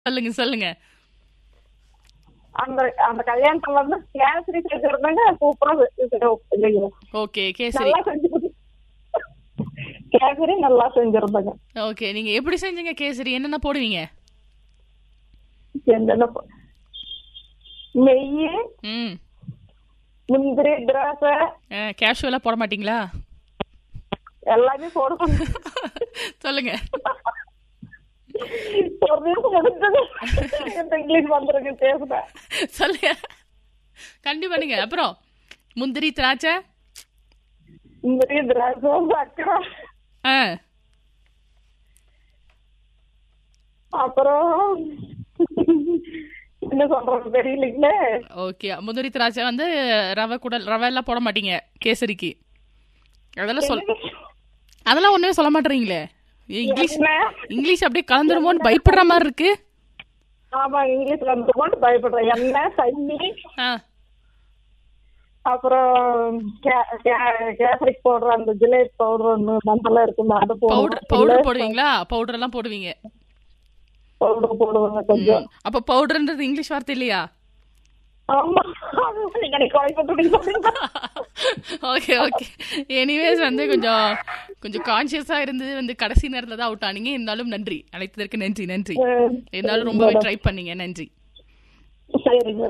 சொல்லுங்க சொல்லுங்க அந்த அந்த கல்யாணத்துல வந்து கேசரி செஞ்சிருந்தாங்க சூப்பரா செஞ்சு ஓகே கேசரி நல்லா செஞ்சு கொடு- கேசரி நல்லா செஞ்சிருந்தாங்க ஓகே நீங்க எப்படி செஞ்சீங்க கேசரி என்னென்ன போடுவீங்க என்னென்ன ப- நெய் ம் முந்திரி திராட்சை கேஷுவலா போட மாட்டீங்களா எல்லாமே போடுவாங்க சொல்லுங்க ஒரு நிமிஷம் முடிஞ்சது இந்த இங்கிலீஷ் வந்துருங்க பேசுறேன் சொல்லுங்க கண்டிப்பா நீங்க அப்புறம் முந்திரி திராட்சை முந்திரி திராட்சை சக்கரை ஆ அப்புறம் என்ன சொல்றது தெரியலீங்களே ஓகே முந்திரி திராட்சை வந்து ரவை கூட ரவை எல்லாம் போட மாட்டீங்க கேசரிக்கு அதெல்லாம் சொல் அதெல்லாம் ஒண்ணுமே சொல்ல மாட்டீங்களே இங்கிலீஷ் என்ன? இங்கிலீஷ் அப்படியே கலந்துருமோன்னு பயப்படுற மாதிரி இருக்கு ஆமா இங்கிலீஷ்ல வந்து போட்டு பயப்படுறேன் எண்ணெய் தண்ணி ஆ அப்புறம் கே- கே- கேசரிக்கு போடுற அந்த ஜிலேபி பவுடர் ஒண்ணு மசாலா இருக்குல்ல அது பவுடர் பவுடர் போடுவீங்களா பவுடர் எல்லாம் போடுவீங்க பவுடர் போடுவாங்க கொஞ்சம் அப்ப பவுடர்ன்றது இங்கிலீஷ் வார்த்தை இல்லையா ஆமா அது நீங்க எனக்கு குறை பண்றீங்க சொல்றீங்க ஓகே ஓகே எனிவேஸ் வந்து கொஞ்சம் கொஞ்சம் கான்சியஸா இருந்து வந்து கடைசி நேரத்துல தான் அவுட் ஆனீங்க இருந்தாலும் நன்றி அழைத்ததற்கு நன்றி நன்றி இருந்தாலும் ரொம்பவே ட்ரை பண்ணீங்க நன்றி சரிங்க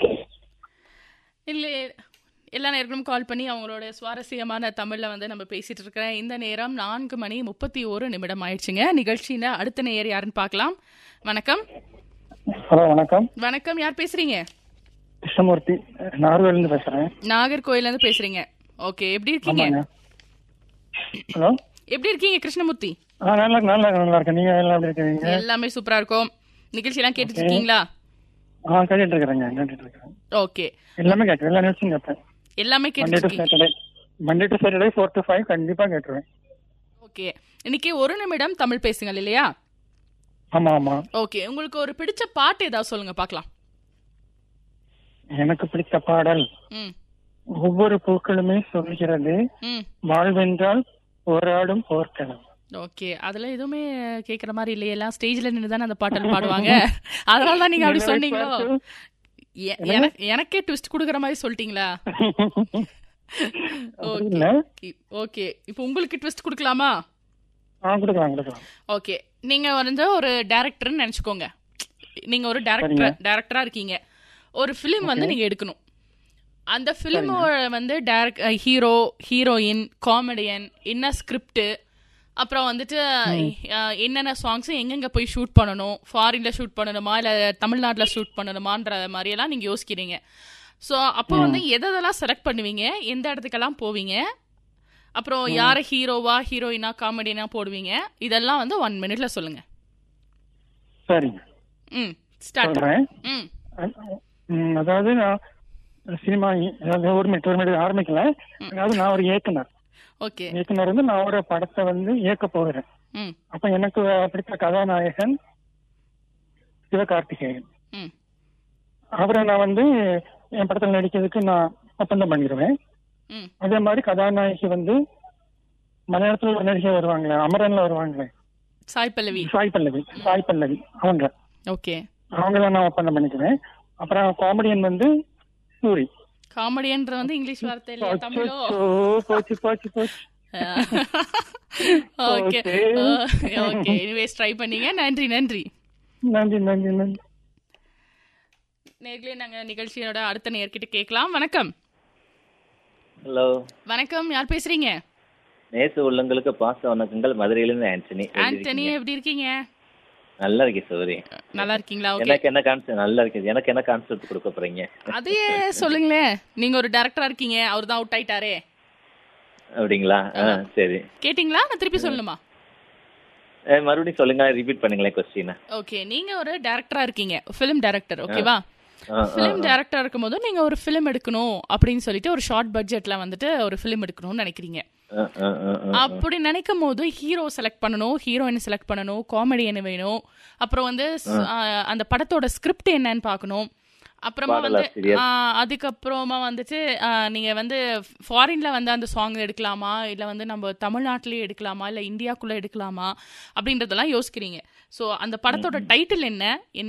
இல்லை எல்லா நேரங்களும் கால் பண்ணி அவங்களோட சுவாரஸ்யமான தமிழ்ல வந்து நம்ம பேசிட்டு இருக்கிறேன் இந்த நேரம் நான்கு மணி முப்பத்தி ஒரு நிமிடம் ஆயிடுச்சுங்க நிகழ்ச்சியில அடுத்த நேயர் யாருன்னு பார்க்கலாம் வணக்கம் ஹலோ வணக்கம் வணக்கம் யார் பேசுறீங்க கிருஷ்ணமூர்த்தி நார்வேலிருந்து பேசுறேன் நாகர்கோயில்ல இருந்து பேசுறீங்க ஓகே எப்படி இருக்கீங்க ஆமாங்க ஹலோ எப்படி இருக்கீங்க கிருஷ்ணமூர்த்தி ஆ நல்லா நல்லா நல்லா இருக்கேன் நீங்க எல்லாம் எப்படி இருக்கீங்க எல்லாமே சூப்பரா இருக்கும் நிகழ்ச்சி எல்லாம் கேட்டுட்டு இருக்கீங்களா ஆ கேட்டுட்டு இருக்கிறேங்க கேட்டுட்டு இருக்கிறேன் ஓகே எல்லாமே கேட்குறேன் எல்லா நியூஸும் கேட்பேன் எல்லாமே மண்டே கேட்டுட்டு டு இருக்கீங்க Saturday Monday to Saturday four to five கண்டிப்பா கேட்டுருவேன் ஓகே இன்னைக்கு ஒரு நிமிடம் தமிழ் பேசுங்க இல்லையா ஆமா ஆமா ஓகே உங்களுக்கு ஒரு பிடிச்ச பாட்டு ஏதாவது சொல்லுங்க பார்க்கலாம் எனக்கு பிடித்த பாடல் ம் ஒவ்வொரு பூக்களுமே சொல்கிறது ம் வாழ்வென்றால் போராடும் போர்க்களம் ஓகே அதுல எதுவுமே கேக்குற மாதிரி இல்லையே எல்லாம் ஸ்டேஜ்ல நின்று தானே அந்த பாட்டல் பாடுவாங்க அதனால தான் நீங்க அப்படி சொன்னீங்களோ எ- எனக்கு- எனக்கே ட்விஸ்ட் குடுக்குற மாதிரி சொல்லிட்டீங்களா அப்படி இல்ல ஓகே இப்போ உங்களுக்கு ட்விஸ்ட் கொடுக்கலாமா ஆ கொடுக்கலாம் கொடுக்கலாம் ஓகே நீங்க வந்து ஒரு டைரக்டர்னு நினைச்சுக்கோங்க நீங்க ஒரு டைரக்டர் டைரக்டரா இருக்கீங்க ஒரு ஃபிலிம் வந்து நீங்க எடுக்கணும் அந்த ஃபிலிமோட வந்து டைரக்ட் ஹீரோ ஹீரோயின் காமெடியன் என்ன ஸ்கிரிப்ட் அப்புறம் வந்துட்டு அஹ், என்னென்ன சாங்ஸ் எங்கெங்க போய் ஷூட் பண்ணணும் ஃபாரின்ல ஷூட் பண்ணணுமா இல்ல தமிழ்நாட்டுல ஷூட் பண்ணணுமான்ற மாதிரி எல்லாம் நீங்க யோசிக்கிறீங்க ஸோ அப்போ வந்து எதெல்லாம் செலக்ட் பண்ணுவீங்க எந்த இடத்துக்கெல்லாம் போவீங்க அப்புறம் யார ஹீரோவா ஹீரோயினா காமெடினா போடுவீங்க இதெல்லாம் வந்து ஒன் மினிட்ல சொல்லுங்க சரிங்க ம் ஸ்டார்ட் சொல்றேன் ம் ம், அதாவது நான் சினிமா அதாவது ஒரு மினிட் ஒரு மினிட் ஆரம்பிக்கல அதாவது நான் ஒரு இயக்குனர் ஓகே இயக்குனர் வந்து நான் ஒரு படத்தை வந்து இயக்க போகிறேன் ம் அப்ப எனக்கு பிடித்த கதாநாயகன் சிவகார்த்திகேயன் ம் அவரை நான் வந்து என் படத்தில் நடிக்கிறதுக்கு நான் ஒப்பந்தம் பண்ணிடுவேன் ம் அதே மாதிரி கதாநாயகி வந்து மலையாளத்துல ஒரு நடிகை வருவாங்களே அமரன்ல வருவாங்களே சாய் பல்லவி சாய் பல்லவி சாய் பல்லவி அவங்க ஓகே அவங்கள நான் ஒப்பந்தம் பண்ணிக்குவேன் அப்புறம் காமெடியன் வந்து சூரி காமெடியன்ற வந்து இங்கிலீஷ் வார்த்தை இல்லையா தமிழோ அச்சோ, போச்சு போச்சு போச்சு okay Okay. Okay anyways try பண்ணீங்க நன்றி நன்றி நன்றி நன்றி நன்றி நேர்லயே நாங்க நிகழ்ச்சியோட அடுத்த நேர்கிட்ட கேட்கலாம் வணக்கம் ஹலோ வணக்கம் யார் பேசுறீங்க நேச உள்ளங்களுக்கு பாச வணக்கங்கள் மதுரையிலிருந்து ஆண்டனி எப்படி ஆண்டனி இருக்கீங்க? எப்படி இருக்கீங்க நல்லா இருக்கேன் சௌரி நல்லா இருக்கீங்களா ஓகே எனக்கு என்ன கான்செப்ட் நல்லா இருக்குது எனக்கு என்ன கான்செப்ட் கொடுக்க போறீங்க அதையே சொல்லுங்களேன் நீங்க ஒரு டைரக்டரா இருக்கீங்க அவர் தான் அவுட் ஆயிட்டாரே அப்படிங்களா ஆ சரி கேட்டிங்களா நான் திருப்பி சொல்லணுமா ஏ, மறுபடியும் சொல்லுங்க ரிப்பீட் பண்ணுங்களேன் கொஸ்டினை ஓகே நீங்க ஒரு டைரக்டரா இருக்கீங்க ஃபிலிம் டைரக்டர் ஓகேவா ஃபிலிம் டைரக்டர் இருக்கும்போது நீங்க ஒரு ஃபிலிம் எடுக்கணும் அப்படின்னு சொல்லிட்டு ஒரு ஷார்ட் பட்ஜெட்ல வந்துட்டு ஒரு ஃபிலிம் எடுக்கணும்னு நினைக்கிறீங்க அப்படி நினைக்கும் போது ஹீரோ செலக்ட் பண்ணணும் ஹீரோயின் செலக்ட் பண்ணணும் காமெடியன் வேணும் அப்புறம் வந்து ஸ்- ஆ, அந்த படத்தோட ஸ்கிரிப்ட் என்னன்னு பார்க்கணும் அப்புறமா வந்து பாடலாசிரியர். ஆ, அதுக்கப்புறமா வந்துட்டு ஆ, நீங்க வந்து ஃபாரின்ல வந்து அந்த சாங் எடுக்கலாமா இல்ல வந்து நம்ம தமிழ்நாட்டிலேயே எடுக்கலாமா இல்ல இந்தியாக்குள்ள எடுக்கலாமா அப்படின்றதெல்லாம் யோசிக்கிறீங்க சோ அந்த படத்தோட டைட்டில் என்ன என்ன